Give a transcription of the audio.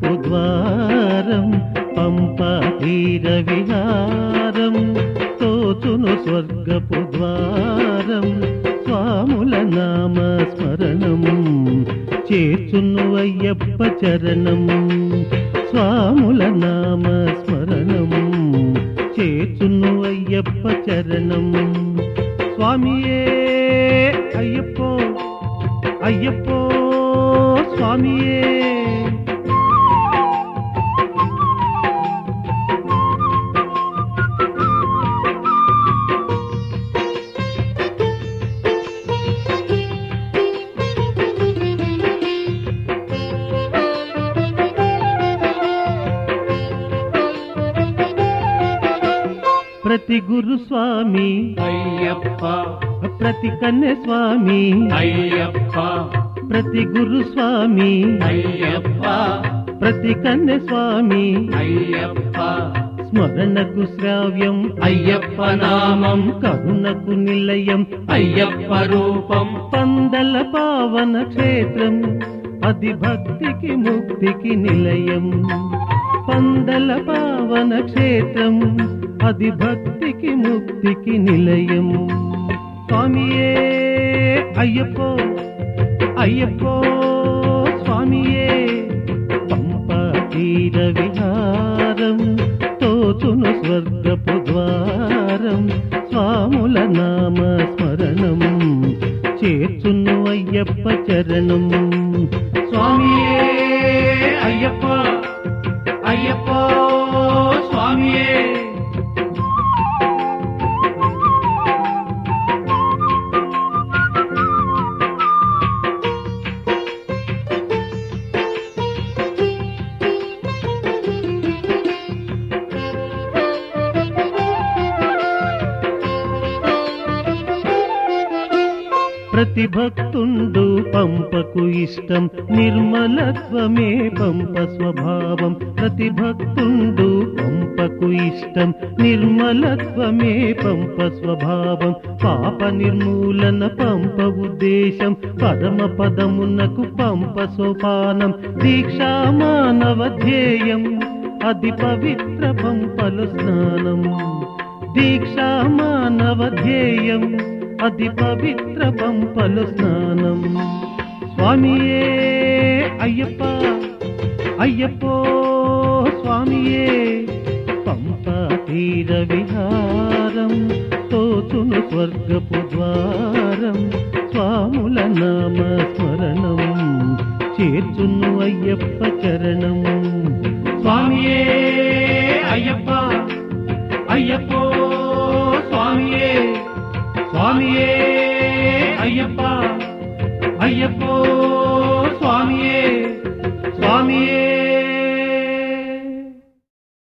ద్వారం పంపా తీర విహారం తోచును స్వర్గపు ద్వారం స్వాముల నామ స్మరణం చేర్చును అయ్యప్ప చరణం స్వాముల నామ స్మరణం చేర్చును అయ్యప్ప చరణం స్వామియే అయ్యప్పో అయ్యప్పో స్వామియే ప్రతి గురు స్వామి అయ్యప్ప ప్రతి కన్య స్వామి అయ్యప్ప ప్రతి గురు స్వామి అయ్యప్ప ప్రతి కన్య స్వామి అయ్యప్ప స్మరణకు శ్రావ్యం అయ్యప్ప నామం కరుణకు నిలయం అయ్యప్ప రూపం పందల పావన క్షేత్రం అది భక్తికి ముక్తికి నిలయం పందల పావన క్షేత్రం అది భక్తికి ముక్తికి నిలయం స్వామియే అయ్యప్పో అయ్యప్పో స్వామియే పంప తీర విహారం తోచును స్వర్గపు ద్వారం స్వాముల నామ స్మరణం చేర్చును అయ్యప్ప చరణం స్వామియే అయ్యప్ప అయ్యప్ప స్వామియే ప్రతి భక్తుండు పంపకు ఇష్టం నిర్మలత్వమే పంప స్వభావం ప్రతి భక్తుండు పంపకు ఇష్టం నిర్మలత్వమే పంప స్వభావం పాప నిర్మూలన పంప ఉద్దేశం పరమ పదమునకు పంప సోపానం దీక్షా మానవ ధ్యేయం అది పవిత్ర పంపలు స్నానం దీక్షా మానవ ధ్యేయం అది పవిత్ర పంపలు స్నానం స్వామియే అయ్యప్ప అయ్యప్పో స్వామియే పంప తీర విహారం తోచును స్వర్గపు ద్వారం స్వాముల నామ స్మరణం చేర్చును అయ్యప్ప చరణం స్వామియే అయ్యప్ప అయ్యప్పో స్వామియే స్వామియే అయ్యప్ప అయ్యప్పో స్వామియే స్వామియే